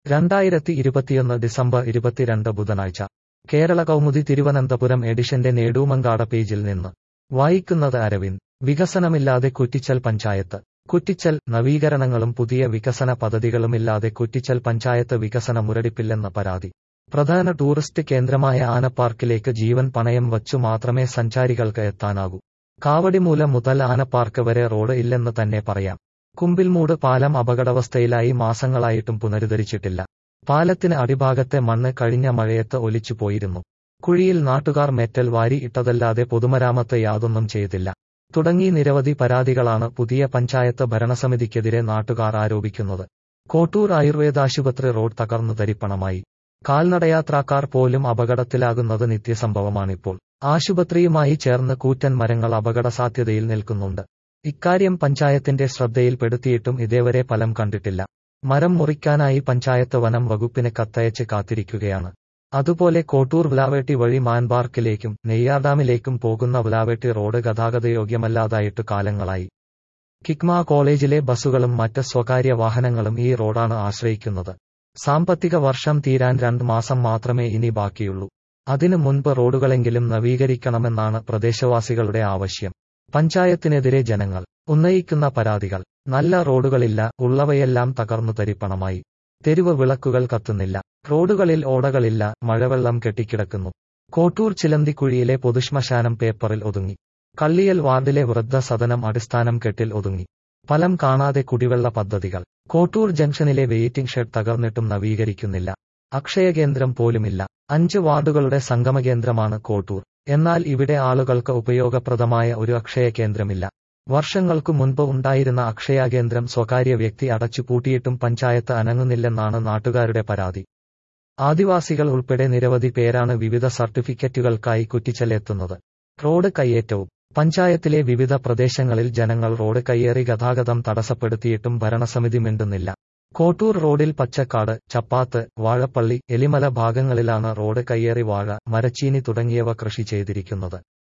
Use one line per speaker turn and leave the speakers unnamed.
രണ്ടായിരത്തി ഇരുപത്തിയൊന്ന് ഡിസംബർ ഇരുപത്തിരണ്ട് ബുധനാഴ്ച കേരള കൗമുദി തിരുവനന്തപുരം എഡിഷന്റെ നേടൂമങ്കാട പേജിൽ നിന്ന് വായിക്കുന്നത് അരവിന്ദ് വികസനമില്ലാതെ കുറ്റിച്ചൽ പഞ്ചായത്ത് കുറ്റിച്ചൽ നവീകരണങ്ങളും പുതിയ വികസന പദ്ധതികളുമില്ലാതെ കുറ്റിച്ചൽ പഞ്ചായത്ത് വികസന മുരടിപ്പില്ലെന്ന് പരാതി പ്രധാന ടൂറിസ്റ്റ് കേന്ദ്രമായ ആനപ്പാർക്കിലേക്ക് ജീവൻ പണയം വച്ചു മാത്രമേ സഞ്ചാരികൾക്ക് എത്താനാകൂ കാവടിമൂല മുതൽ ആനപ്പാർക്ക് വരെ റോഡ് ഇല്ലെന്ന് തന്നെ പറയാം കുമ്പിൽമൂട് പാലം അപകടാവസ്ഥയിലായി മാസങ്ങളായിട്ടും പുനരുദ്ധരിച്ചിട്ടില്ല പാലത്തിന് അടിഭാഗത്തെ മണ്ണ് കഴിഞ്ഞ മഴയത്ത് ഒലിച്ചു പോയിരുന്നു കുഴിയിൽ നാട്ടുകാർ മെറ്റൽ വാരി ഇട്ടതല്ലാതെ പൊതുമരാമത്ത് യാതൊന്നും ചെയ്തില്ല തുടങ്ങി നിരവധി പരാതികളാണ് പുതിയ പഞ്ചായത്ത് ഭരണസമിതിക്കെതിരെ നാട്ടുകാർ ആരോപിക്കുന്നത് കോട്ടൂർ ആയുർവേദാശുപത്രി റോഡ് തകർന്നു തരിപ്പണമായി കാൽനടയാത്രാക്കാർ പോലും അപകടത്തിലാകുന്നത് നിത്യസംഭവമാണിപ്പോൾ ആശുപത്രിയുമായി ചേർന്ന് കൂറ്റൻ മരങ്ങൾ അപകടസാധ്യതയിൽ നിൽക്കുന്നുണ്ട് ഇക്കാര്യം പഞ്ചായത്തിന്റെ ശ്രദ്ധയിൽപ്പെടുത്തിയിട്ടും ഇതേവരെ ഫലം കണ്ടിട്ടില്ല മരം മുറിക്കാനായി പഞ്ചായത്ത് വനം വകുപ്പിന് കത്തയച്ച് കാത്തിരിക്കുകയാണ് അതുപോലെ കോട്ടൂർ വ്ലാവേട്ടി വഴി മാൻപാർക്കിലേക്കും നെയ്യാർഡാമിലേക്കും പോകുന്ന വ്ലാവേട്ടി റോഡ് ഗതാഗതയോഗ്യമല്ലാതായിട്ട് കാലങ്ങളായി കിക്മ കോളേജിലെ ബസ്സുകളും മറ്റ് സ്വകാര്യ വാഹനങ്ങളും ഈ റോഡാണ് ആശ്രയിക്കുന്നത് സാമ്പത്തിക വർഷം തീരാൻ രണ്ട് മാസം മാത്രമേ ഇനി ബാക്കിയുള്ളൂ അതിനു മുൻപ് റോഡുകളെങ്കിലും നവീകരിക്കണമെന്നാണ് പ്രദേശവാസികളുടെ ആവശ്യം പഞ്ചായത്തിനെതിരെ ജനങ്ങൾ ഉന്നയിക്കുന്ന പരാതികൾ നല്ല റോഡുകളില്ല ഉള്ളവയെല്ലാം തകർന്നു തരിപ്പണമായി തെരുവ് വിളക്കുകൾ കത്തുന്നില്ല റോഡുകളിൽ ഓടകളില്ല മഴവെള്ളം കെട്ടിക്കിടക്കുന്നു കോട്ടൂർ ചിലന്തിക്കുഴിയിലെ പൊതുശ്മശാനം പേപ്പറിൽ ഒതുങ്ങി കള്ളിയൽ വാർഡിലെ വൃദ്ധസദനം അടിസ്ഥാനം കെട്ടിൽ ഒതുങ്ങി ഫലം കാണാതെ കുടിവെള്ള പദ്ധതികൾ കോട്ടൂർ ജംഗ്ഷനിലെ വെയിറ്റിംഗ് ഷെഡ് തകർന്നിട്ടും നവീകരിക്കുന്നില്ല അക്ഷയകേന്ദ്രം പോലുമില്ല അഞ്ച് വാർഡുകളുടെ സംഗമകേന്ദ്രമാണ് കോട്ടൂർ എന്നാൽ ഇവിടെ ആളുകൾക്ക് ഉപയോഗപ്രദമായ ഒരു അക്ഷയ കേന്ദ്രമില്ല വർഷങ്ങൾക്കു മുൻപ് ഉണ്ടായിരുന്ന അക്ഷയ കേന്ദ്രം സ്വകാര്യ വ്യക്തി അടച്ചുപൂട്ടിയിട്ടും പഞ്ചായത്ത് അനങ്ങുന്നില്ലെന്നാണ് നാട്ടുകാരുടെ പരാതി ആദിവാസികൾ ഉൾപ്പെടെ നിരവധി പേരാണ് വിവിധ സർട്ടിഫിക്കറ്റുകൾക്കായി കുറ്റിച്ചലെത്തുന്നത് റോഡ് കയ്യേറ്റവും പഞ്ചായത്തിലെ വിവിധ പ്രദേശങ്ങളിൽ ജനങ്ങൾ റോഡ് കയ്യേറി ഗതാഗതം തടസ്സപ്പെടുത്തിയിട്ടും ഭരണസമിതി മിണ്ടുന്നില്ല കോട്ടൂർ റോഡിൽ പച്ചക്കാട് ചപ്പാത്ത് വാഴപ്പള്ളി എലിമല ഭാഗങ്ങളിലാണ് റോഡ് കയ്യേറി വാഴ മരച്ചീനി തുടങ്ങിയവ കൃഷി ചെയ്തിരിക്കുന്നത്